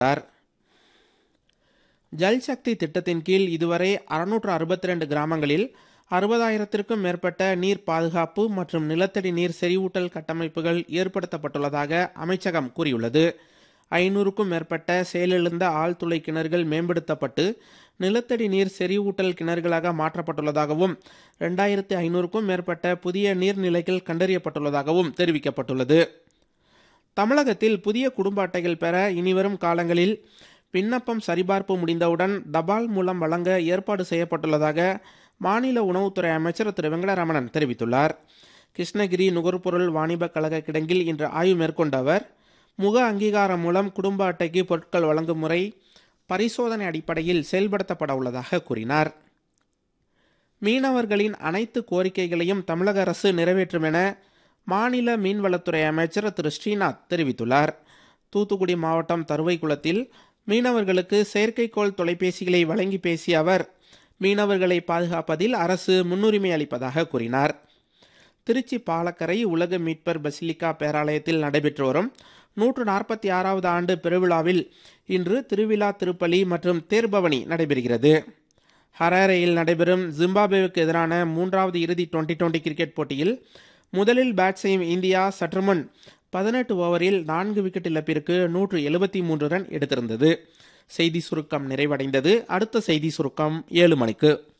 ஜல் சக்தி திட்டத்தின் கீழ் இதுவரை அறுநூற்று அறுபத்தி ரெண்டு கிராமங்களில் அறுபதாயிரத்திற்கும் மேற்பட்ட நீர் பாதுகாப்பு மற்றும் நிலத்தடி நீர் செறிவூட்டல் கட்டமைப்புகள் ஏற்படுத்தப்பட்டுள்ளதாக அமைச்சகம் கூறியுள்ளது ஐநூறுக்கும் மேற்பட்ட செயலிழந்த ஆழ்துளை கிணறுகள் மேம்படுத்தப்பட்டு நிலத்தடி நீர் செறிவூட்டல் கிணறுகளாக மாற்றப்பட்டுள்ளதாகவும் ரெண்டாயிரத்தி ஐநூறுக்கும் மேற்பட்ட புதிய நீர்நிலைகள் கண்டறியப்பட்டுள்ளதாகவும் தெரிவிக்கப்பட்டுள்ளது தமிழகத்தில் புதிய குடும்ப அட்டைகள் பெற இனிவரும் காலங்களில் விண்ணப்பம் சரிபார்ப்பு முடிந்தவுடன் தபால் மூலம் வழங்க ஏற்பாடு செய்யப்பட்டுள்ளதாக மாநில உணவுத்துறை அமைச்சர் திரு வெங்கடரமணன் தெரிவித்துள்ளார் கிருஷ்ணகிரி நுகர்பொருள் வாணிப கழக கிடங்கில் இன்று ஆய்வு மேற்கொண்ட அவர் முக அங்கீகாரம் மூலம் குடும்ப அட்டைக்கு பொருட்கள் வழங்கும் முறை பரிசோதனை அடிப்படையில் செயல்படுத்தப்பட உள்ளதாக கூறினார் மீனவர்களின் அனைத்து கோரிக்கைகளையும் தமிழக அரசு நிறைவேற்றும் என மாநில மீன்வளத்துறை அமைச்சர் திரு ஸ்ரீநாத் தெரிவித்துள்ளார் தூத்துக்குடி மாவட்டம் தருவைக்குளத்தில் மீனவர்களுக்கு செயற்கைக்கோள் தொலைபேசிகளை வழங்கி பேசிய அவர் மீனவர்களை பாதுகாப்பதில் அரசு முன்னுரிமை அளிப்பதாக கூறினார் திருச்சி பாலக்கரை உலக மீட்பர் பசிலிக்கா பேராலயத்தில் நடைபெற்று வரும் நூற்று நாற்பத்தி ஆறாவது ஆண்டு பெருவிழாவில் இன்று திருவிழா திருப்பலி மற்றும் தேர்பவனி நடைபெறுகிறது ஹராரேயில் நடைபெறும் ஜிம்பாப்வேவுக்கு எதிரான மூன்றாவது இறுதி டுவெண்டி டுவெண்டி கிரிக்கெட் போட்டியில் முதலில் பேட் செய்யும் இந்தியா சற்றுமுன் பதினெட்டு ஓவரில் நான்கு விக்கெட் இழப்பிற்கு நூற்று எழுபத்தி மூன்று ரன் எடுத்திருந்தது செய்தி சுருக்கம் நிறைவடைந்தது அடுத்த செய்தி சுருக்கம் ஏழு மணிக்கு